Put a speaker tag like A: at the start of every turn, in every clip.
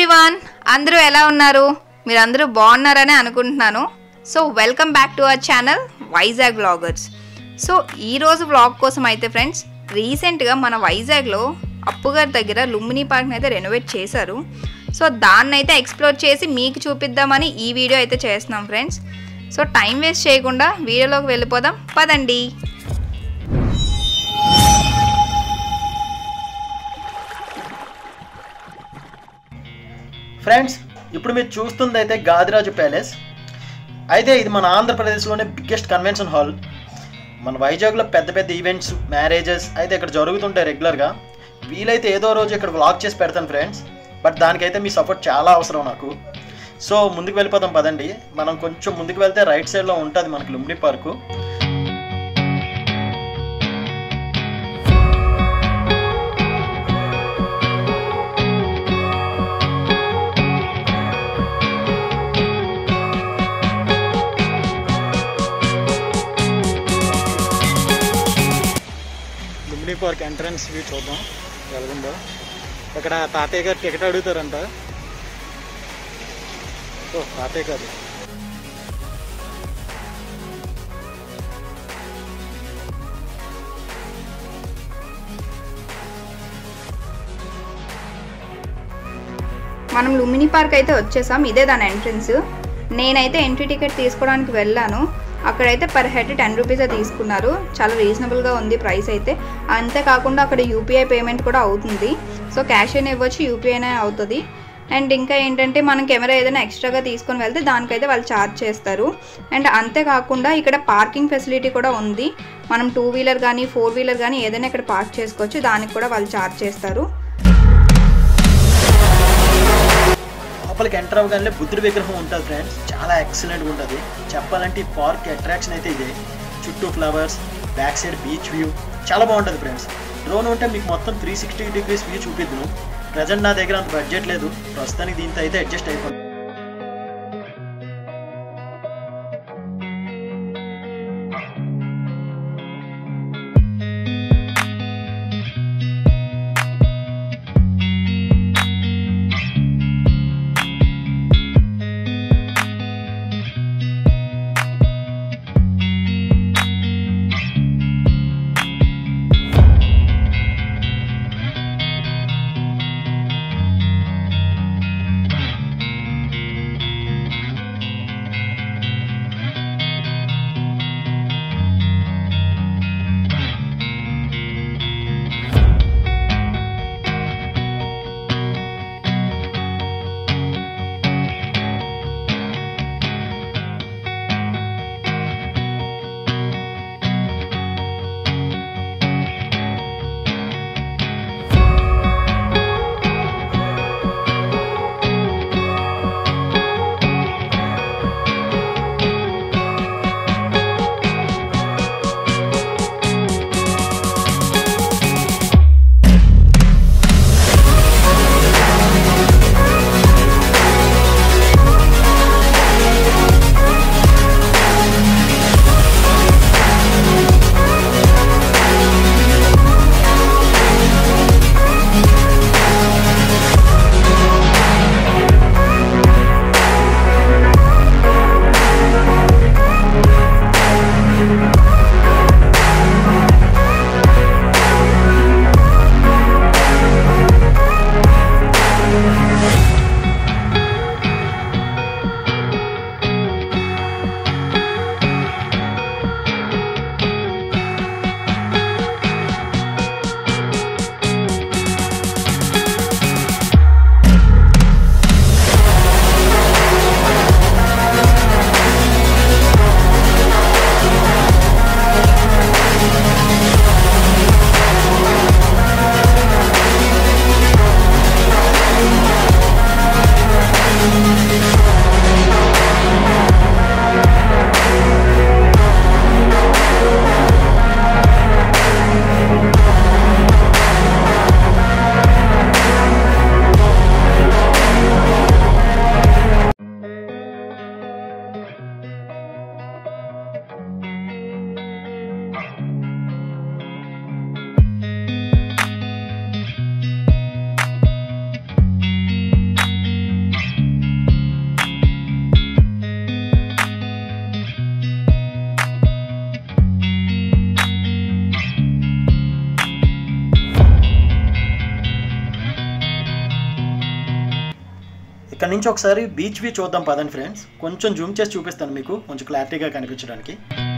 A: everyone అందరూ ఎలా ఉన్నారు మీరు అందరూ బాగున్నారని అనుకుంటున్నాను so welcome back to our channel Vizag vloggers so ఈరోజు వ్లాగ్ కోసం అయితే ఫ్రెండ్స్ రీసెంట్గా మన వైజాగ్లో అప్పుగారి దగ్గర లుంబిని పార్క్ని అయితే రెనోవేట్ చేశారు సో దాన్ని అయితే ఎక్స్ప్లోర్ చేసి మీకు చూపిద్దామని ఈ వీడియో అయితే చేస్తున్నాం ఫ్రెండ్స్ సో టైం వేస్ట్ చేయకుండా వీడియోలోకి వెళ్ళిపోదాం పదండి
B: ఫ్రెండ్స్ ఇప్పుడు మీరు చూస్తుంది అయితే గాదిరాజు ప్యాలెస్ అయితే ఇది మన ఆంధ్రప్రదేశ్లోనే బిగ్గెస్ట్ కన్వెన్షన్ హాల్ మన వైజాగ్లో పెద్ద పెద్ద ఈవెంట్స్ మ్యారేజెస్ అయితే ఇక్కడ జరుగుతుంటాయి రెగ్యులర్గా వీలైతే ఏదో రోజు ఇక్కడ వ్లాగ్ చేసి పెడతాను ఫ్రెండ్స్ బట్ దానికైతే మీ సపోర్ట్ చాలా అవసరం నాకు సో ముందుకు వెళ్ళిపోతాం పదండి మనం కొంచెం ముందుకు వెళ్తే రైట్ సైడ్లో ఉంటుంది మనకి Lumbini park
C: Lumbini park entrance view చూద్దాం ఎలాగుందో ఇక్కడ తాతయ్య గారు టికెట్ అడుగుతారంట ఓ తాతయ్య గారు
A: మనం లుమిని పార్క్ అయితే వచ్చేసాం ఇదే దాని ఎంట్రన్స్ నేనైతే ఎంట్రీ టికెట్ తీసుకోవడానికి వెళ్ళాను అక్కడైతే పర్ హెడ్ టెన్ రూపీసే తీసుకున్నారు చాలా రీజనబుల్గా ఉంది ప్రైస్ అయితే అంతేకాకుండా అక్కడ యూపీఐ పేమెంట్ కూడా అవుతుంది సో క్యాష్ అయినా ఇవ్వచ్చు యూపీఐ అయినా అవుతుంది అండ్ ఇంకా ఏంటంటే మనం కెమెరా ఏదైనా ఎక్స్ట్రాగా తీసుకొని వెళ్తే దానికైతే వాళ్ళు ఛార్జ్ చేస్తారు అండ్ అంతేకాకుండా ఇక్కడ పార్కింగ్ ఫెసిలిటీ కూడా ఉంది మనం టూ వీలర్ కానీ ఫోర్ వీలర్ కానీ ఏదైనా ఇక్కడ పార్క్ చేసుకోవచ్చు దానికి కూడా వాళ్ళు ఛార్జ్ చేస్తారు
B: లోపలికి ఎంటర్ అవ్వగానే బుద్ధుడి విగ్రహం ఉంటుంది ఫ్రెండ్స్ చాలా ఎక్సలెంట్గా ఉంటుంది చెప్పాలంటే ఈ పార్క్ అట్రాక్షన్ అయితే ఇదే చుట్టూ flowers back side beach view చాలా బాగుంటుంది ఫ్రెండ్స్ డ్రోన్ ఉంటే మీకు మొత్తం త్రీ సిక్స్టీ డిగ్రీస్ వ్యూ చూపిద్దును ప్రజెంట్ నా దగ్గర అంత బడ్జెట్ లేదు ప్రస్తుతానికి దీంతో అయితే అడ్జస్ట్ అయిపోయింది ఇక్కడ నుంచి ఒకసారి బీచ్ వ్యూ చూద్దాం పదండి ఫ్రెండ్స్ కొంచెం జూమ్ చేసి చూపిస్తాను మీకు కొంచెం క్లారిటీగా కనిపించడానికి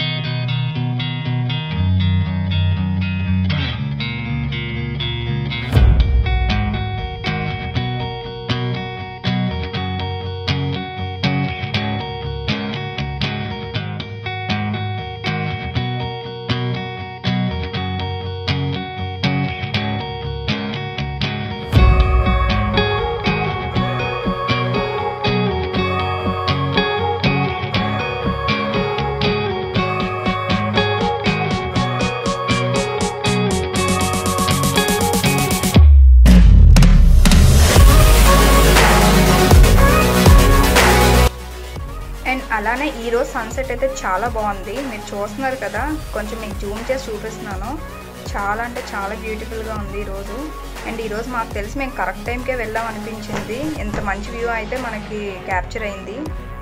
A: అండ్ అలానే ఈరోజు సన్సెట్ అయితే చాలా బాగుంది మీరు చూస్తున్నారు కదా కొంచెం మీకు జూమ్ చేసి చూపిస్తున్నాను చాలా అంటే చాలా బ్యూటిఫుల్గా ఉంది ఈరోజు అండ్ ఈరోజు మాకు తెలిసి మేము కరెక్ట్ టైంకే వెళ్ళాం అనిపించింది ఎంత మంచి వ్యూ అయితే మనకి క్యాప్చర్ అయింది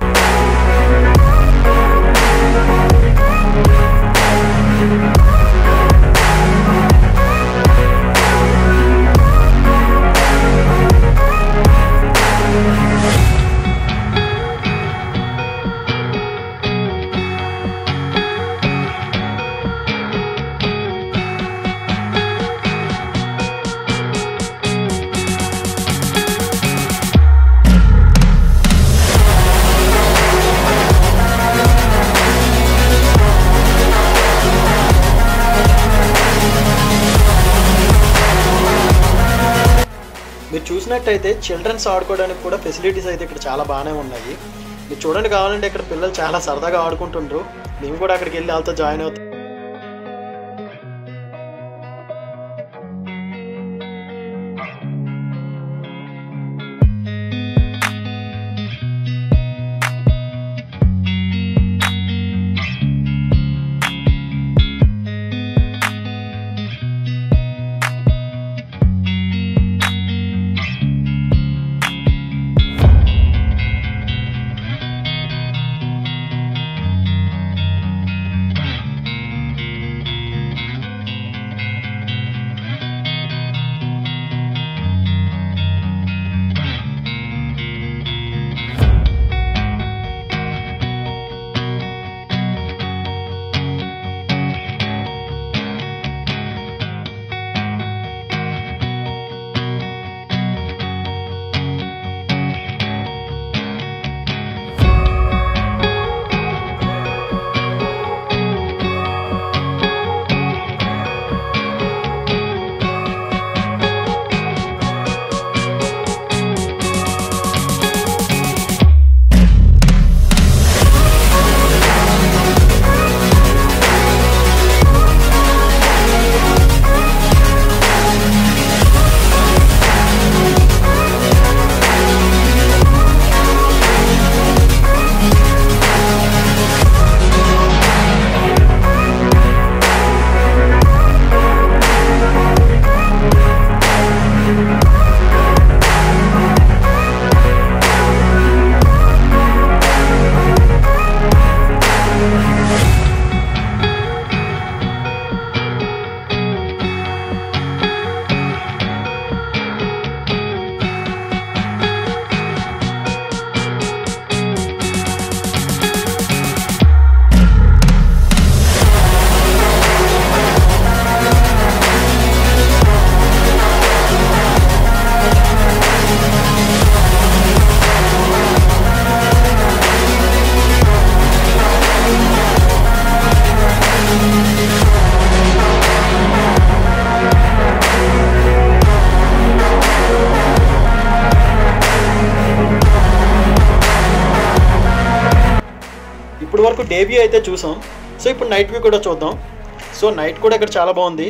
B: మీరు చూసినట్టయితే చిల్డ్రన్స్ ఆడుకోవడానికి కూడా ఫెసిలిటీస్ అయితే ఇక్కడ చాలా బాగానే ఉన్నాయి మీరు చూడండి కావాలంటే ఇక్కడ పిల్లలు చాలా సరదాగా ఆడుకుంటుండ్రు మేము కూడా అక్కడికి వెళ్ళి వాళ్ళతో జాయిన్ అవుతాం ఇప్పుడు వరకు డే వ్యూ అయితే చూసాం సో ఇప్పుడు నైట్ వ్యూ కూడా చూద్దాం సో నైట్ కూడా ఇక్కడ చాలా బాగుంది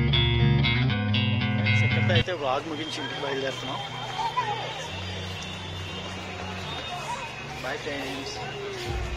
B: ఇక్కడితో అయితే వ్లాగ్ ముగించి ఇంటికి బయలుదేరుతున్నాం
C: బాయ్ ఫ్రెండ్స్